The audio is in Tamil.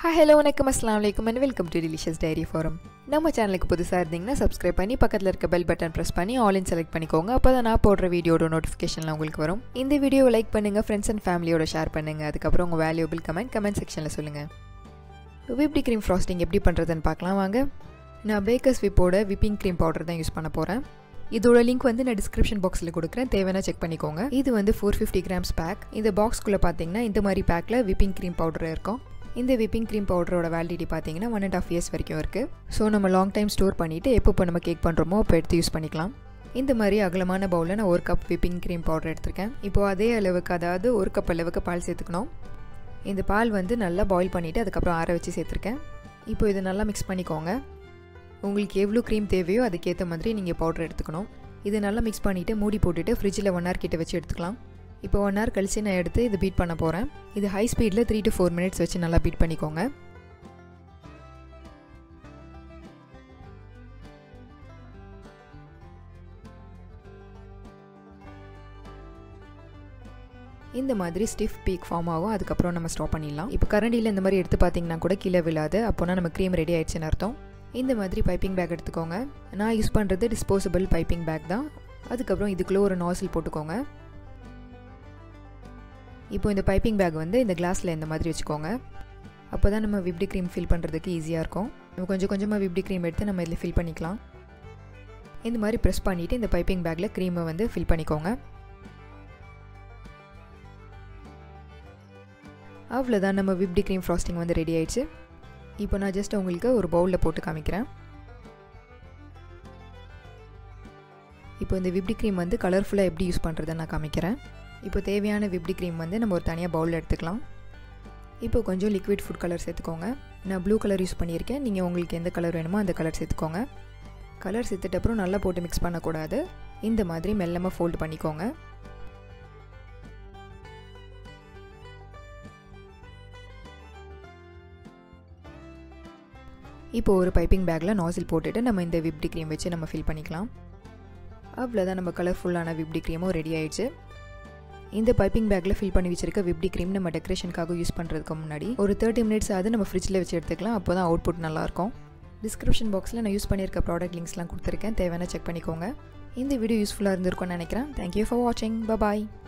ஹாய் ஹலோ வணக்கம் அஸ்லாம் வலைக்கம் and welcome to delicious diary forum நம்ம சேனலுக்கு புதுசாக இருந்தீங்கன்னா சப்ஸ்கிரைப் பண்ணி பக்கத்தில் இருக்க பெல் பட்டன் ப்ரெஸ் பண்ணி ஆல் செலக்ட் பண்ணிக்கோங்க அப்போ தான் நான் போடுற வீடியோட நோட்டிஃபிகேஷன்லாம் உங்களுக்கு வரும் இந்த வீடியோவை லைக் பண்ணுங்கள் ஃப்ரெண்ட்ஸ் அண்ட் ஃபேமிலியோட ஷேர் பண்ணுங்கள் அதுக்கப்புறம் உங்கள் வேல்யூபிள் கமெண்ட் கமெண்ட் செக்ஷனில் சொல்லுங்கள் விப்டி க்ரீம் ஃப்ராஸ்டிங் எப்படி பண்ணுறதுன்னு பார்க்கலாம் வாங்க நான் பேக்கர்ஸ் விப்போட விப்பிங் க்ரீம் பவுடர் தான் யூஸ் பண்ண போகிறேன் இதோட லிங்க் வந்து நான் டிஸ்கிரிப்ஷன் பாக்ஸில் கொடுக்குறேன் தேவையான செக் பண்ணிக்கோங்க இது வந்து ஃபோர் ஃபிஃப்டி கிராம்ஸ் பேக் இந்த பாக்ஸ்குள்ளே பார்த்தீங்கன்னா இந்த மாதிரி பேக்கில் விப்பிங் க்ரீம் பவுடர் இருக்கும் இந்த விப்பிங் க்ரீம் பவுடரோட வேலிடிட்டி பார்த்தீங்கன்னா ஒன் அண்ட் ஆஃப் இயர்ஸ் வரைக்கும் இருக்குது ஸோ நம்ம லாங் டைம் ஸ்டோர் பண்ணிவிட்டு எப்போ இப்போ நம்ம கேக் பண்ணுறோமோ அப்போ எடுத்து யூஸ் பண்ணிக்கலாம் இந்த மாதிரி அகலமான பவுலில் நான் ஒரு கப் விப்பிங் க்ரீம் பவுடர் எடுத்திருக்கேன் இப்போது அதே அளவுக்கு அதாவது ஒரு கப் அளவுக்கு பால் சேர்த்துக்கணும் இந்த பால் வந்து நல்லா பாயில் பண்ணிவிட்டு அதுக்கப்புறம் ஆற வச்சு சேர்த்துருக்கேன் இப்போ இதை நல்லா மிக்ஸ் பண்ணிக்கோங்க உங்களுக்கு எவ்வளோ க்ரீம் தேவையோ அதுக்கேற்ற மாதிரி நீங்கள் பவுடர் எடுத்துக்கணும் இது நல்லா மிக்ஸ் பண்ணிவிட்டு மூடி போட்டுட்டு ஃப்ரிட்ஜில் ஒன் ஹவர் கிட்ட வச்சு எடுத்துக்கலாம் இப்போ ஒன் ஹவர் கழிச்சு நான் எடுத்து இது பீட் பண்ண போகிறேன் இது ஹை ஸ்பீடில் த்ரீ டு ஃபோர் மினிட்ஸ் வச்சு நல்லா பீட் பண்ணிக்கோங்க இந்த மாதிரி ஸ்டிஃப் பீக் ஃபார்ம் ஆகும் அதுக்கப்புறம் நம்ம ஸ்டாப் பண்ணிடலாம் இப்போ கரண்டியில் இந்த மாதிரி எடுத்து பார்த்தீங்கன்னா கூட கீழே விழாது அப்போனா நம்ம க்ரீம் ரெடி ஆயிடுச்சுன்னு அர்த்தம் இந்த மாதிரி பைப்பிங் பேக் எடுத்துக்கோங்க நான் யூஸ் பண்ணுறது டிஸ்போசபிள் பைப்பிங் பேக் தான் அதுக்கப்புறம் இதுக்குள்ளே ஒரு நாசில் போட்டுக்கோங்க இப்போ இந்த பைப்பிங் பேக் வந்து இந்த கிளாஸில் இந்த மாதிரி வச்சுக்கோங்க அப்போ தான் நம்ம விப்டி க்ரீம் ஃபில் பண்ணுறதுக்கு ஈஸியாக இருக்கும் நம்ம கொஞ்சம் கொஞ்சமாக விப்டி க்ரீம் எடுத்து நம்ம இதில் ஃபில் பண்ணிக்கலாம் இந்த மாதிரி ப்ரெஸ் பண்ணிவிட்டு இந்த பைப்பிங் பேக்கில் க்ரீமை வந்து ஃபில் பண்ணிக்கோங்க அவ்வளோதான் நம்ம விப்டி க்ரீம் ஃப்ராஸ்டிங் வந்து ரெடி ஆயிடுச்சு இப்போ நான் ஜஸ்ட் உங்களுக்கு ஒரு பவுலில் போட்டு காமிக்கிறேன் இப்போ இந்த விப்டி க்ரீம் வந்து கலர்ஃபுல்லாக எப்படி யூஸ் பண்ணுறதை நான் காமிக்கிறேன் இப்போ தேவையான விப்டி க்ரீம் வந்து நம்ம ஒரு தனியாக பவுலில் எடுத்துக்கலாம் இப்போ கொஞ்சம் லிக்விட் ஃபுட் கலர் சேர்த்துக்கோங்க நான் ப்ளூ கலர் யூஸ் பண்ணியிருக்கேன் நீங்கள் உங்களுக்கு எந்த கலர் வேணுமோ அந்த கலர் சேர்த்துக்கோங்க கலர் சேர்த்துட்டு அப்புறம் நல்லா போட்டு மிக்ஸ் பண்ணக்கூடாது இந்த மாதிரி மெல்லமாக ஃபோல்டு பண்ணிக்கோங்க இப்போ ஒரு பைப்பிங் பேக்கில் நாசில் போட்டுட்டு நம்ம இந்த விப்டி க்ரீம் வச்சு நம்ம ஃபில் பண்ணிக்கலாம் அவ்வளோதான் நம்ம கலர்ஃபுல்லான விப்டி க்ரீமும் ரெடி ஆயிடுச்சு இந்த பைப்பிங் பேக்கில் ஃபில் பண்ணி வச்சிருக்க விப்டி க்ரீம் நம்ம டெக்கரேஷனுக்காக யூஸ் பண்ணுறதுக்கு முன்னாடி ஒரு தேர்ட்டி மினிட்ஸ் ஆகுது நம்ம ஃப்ரிட்ஜில் வச்சு எடுத்துக்கலாம் அப்போ தான் அவுட்புட் நல்லாயிருக்கும் டிஸ்கிரிப்ஷன் பாக்ஸில் நான் யூஸ் பண்ணியிருக்க ப்ராடக்ட் லிங்க்ஸ்லாம் கொடுத்துருக்கேன் தேவையான செக் பண்ணிக்கோங்க இந்த வீடியோ யூஸ்ஃபுல்லாக இருந்திருக்கும்னு நினைக்கிறேன் தேங்க்யூ ஃபார் வாட்சிங் பாய்